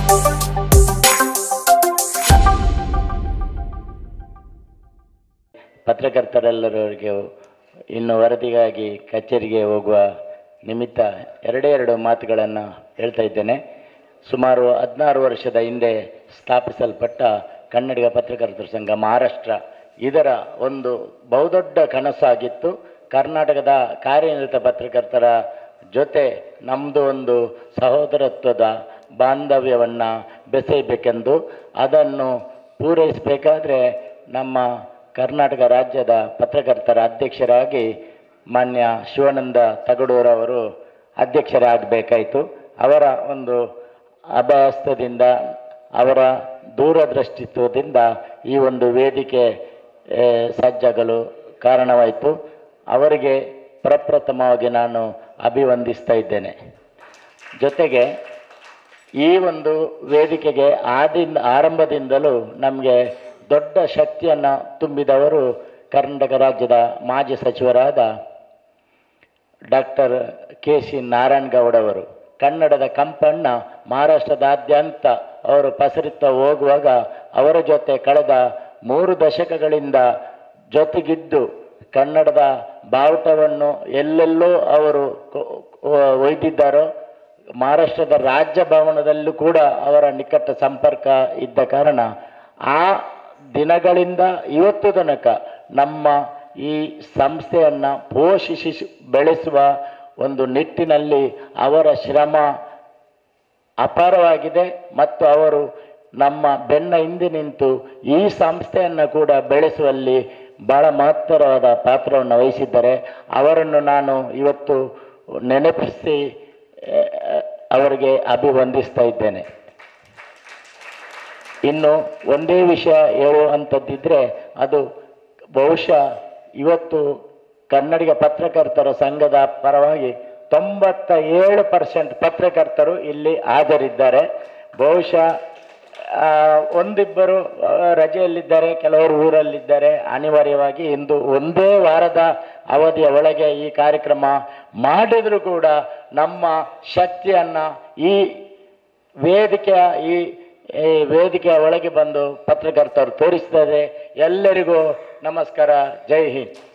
ಪತ್ರಕರ್ತರೆಲ್ಲರಿಗೆ ಇನ್ನು ವರದಿಗಾಗಿ ಕಚೇರಿಗೆ ಹೋಗುವ ನಿಮಿತ್ತ ಎರಡೇ ಎರಡು ಮಾತುಗಳನ್ನು ಹೇಳ್ತಾ ಇದ್ದೇನೆ ಸುಮಾರು ಹದಿನಾರು ವರ್ಷದ ಹಿಂದೆ ಸ್ಥಾಪಿಸಲ್ಪಟ್ಟ ಕನ್ನಡಿಗ ಪತ್ರಕರ್ತರ ಸಂಘ ಮಹಾರಾಷ್ಟ್ರ ಇದರ ಒಂದು ಬಹುದೊಡ್ಡ ಕನಸಾಗಿತ್ತು ಕರ್ನಾಟಕದ ಕಾರ್ಯನಿರತ ಪತ್ರಕರ್ತರ ಜೊತೆ ನಮ್ಮದು ಒಂದು ಸಹೋದರತ್ವದ ಬಾಂಧವ್ಯವನ್ನು ಬೆಸೆಯಬೇಕೆಂದು ಅದನ್ನು ಪೂರೈಸಬೇಕಾದ್ರೆ ನಮ್ಮ ಕರ್ನಾಟಕ ರಾಜ್ಯದ ಪತ್ರಕರ್ತರ ಅಧ್ಯಕ್ಷರಾಗಿ ಮಾನ್ಯ ಶಿವಾನಂದ ತಗಡೂರವರು ಅಧ್ಯಕ್ಷರಾಗಬೇಕಾಯಿತು ಅವರ ಒಂದು ಅಭಯಸ್ಥದಿಂದ ಅವರ ದೂರದೃಷ್ಟಿತ್ವದಿಂದ ಈ ಒಂದು ವೇದಿಕೆ ಆ, ಸಜ್ಜಾಗಲು ಕಾರಣವಾಯಿತು ಅವರಿಗೆ ಪ್ರಪ್ರಥಮವಾಗಿ ನಾನು ಅಭಿವಂದಿಸ್ತಾ ಇದ್ದೇನೆ ಜೊತೆಗೆ ಈ ಒಂದು ವೇದಿಕೆಗೆ ಆದಿಂದ ಆರಂಭದಿಂದಲೂ ನಮಗೆ ದೊಡ್ಡ ಶಕ್ತಿಯನ್ನು ತುಂಬಿದವರು ಕರ್ನಾಟಕ ರಾಜ್ಯದ ಮಾಜಿ ಸಚಿವರಾದ ಡಾಕ್ಟರ್ ಕೆ ಸಿ ನಾರಾಯಣಗೌಡ ಅವರು ಕನ್ನಡದ ಕಂಪನ್ನ ಮಹಾರಾಷ್ಟ್ರದಾದ್ಯಂತ ಅವರು ಪಸರಿತ್ತ ಹೋಗುವಾಗ ಅವರ ಜೊತೆ ಕಳೆದ ಮೂರು ದಶಕಗಳಿಂದ ಜೊತೆಗಿದ್ದು ಕನ್ನಡದ ಬಾವುಟವನ್ನು ಎಲ್ಲೆಲ್ಲೋ ಅವರು ಕೊ- ಒ- ಒಯ್ದಿದ್ದಾರೋ ಮಹಾರಾಷ್ಟ್ರದ ರಾಜ್ಯ ಭವನದಲ್ಲೂ ಕೂಡ ಅವರ ನಿಕಟ ಸಂಪರ್ಕ ಇದ್ದ ಕಾರಣ ಆ ದಿನಗಳಿಂದ ಇವತ್ತು ತನಕ ನಮ್ಮ ಈ ಸಂಸ್ಥೆಯನ್ನು ಪೋಷಿಸಿ ಬೆಳೆಸುವ ಒಂದು ನಿಟ್ಟಿನಲ್ಲಿ ಅವರ ಶ್ರಮ ಅಪಾರವಾಗಿದೆ ಮತ್ತು ಅವರು ನಮ್ಮ ಬೆನ್ನ ಹಿಂದೆ ನಿಂತು ಈ ಸಂಸ್ಥೆಯನ್ನು ಕೂಡ ಬೆಳೆಸುವಲ್ಲಿ ಬಹಳ ಮಹತ್ತರವಾದ ಪಾತ್ರವನ್ನು ವಹಿಸಿದ್ದಾರೆ ಅವರನ್ನು ನಾನು ಇವತ್ತು ನೆನಪಿಸಿ ಆ, ಅವರಿಗೆ ಅಭಿವಂದಿಸ್ತಾ ಇದ್ದೇನೆ ಇನ್ನು ಒಂದೇ ವಿಷಯ ಹೇಳುವಂಥದ್ದಿದ್ರೆ ಅದು ಬಹುಶಃ ಇವತ್ತು ಕನ್ನಡಿಗ ಪತ್ರಕರ್ತರ ಸಂಘದ ಪರವಾಗಿ ತೊಂಬತ್ತ ಏಳು ಪರ್ಸೆಂಟ್ ಪತ್ರಕರ್ತರು ಇಲ್ಲಿ ಹಾಜರಿದ್ದಾರೆ ಬಹುಶಃ ಆ, ಒಂದಿಬ್ಬರು ಆ, ರಜೆಯಲ್ಲಿದ್ದಾರೆ ಕೆಲವರು ಊರಲ್ಲಿದ್ದಾರೆ ಅನಿವಾರ್ಯವಾಗಿ ಇಂದು ಒಂದೇ ವಾರದ ಅವಧಿಯ ಒಳಗೆ ಈ ಕಾರ್ಯಕ್ರಮ ಮಾಡಿದರೂ ಕೂಡ ನಮ್ಮ ಶಕ್ತಿಯನ್ನು ಈ ವೇದಿಕೆಯ ಈ ಈ ವೇದಿಕೆಯ ಒಳಗೆ ಬಂದು ಪತ್ರಕರ್ತರು ತೋರಿಸಿದ್ದಾರೆ ಎಲ್ಲರಿಗೂ ನಮಸ್ಕಾರ ಜೈ ಹಿಂದ್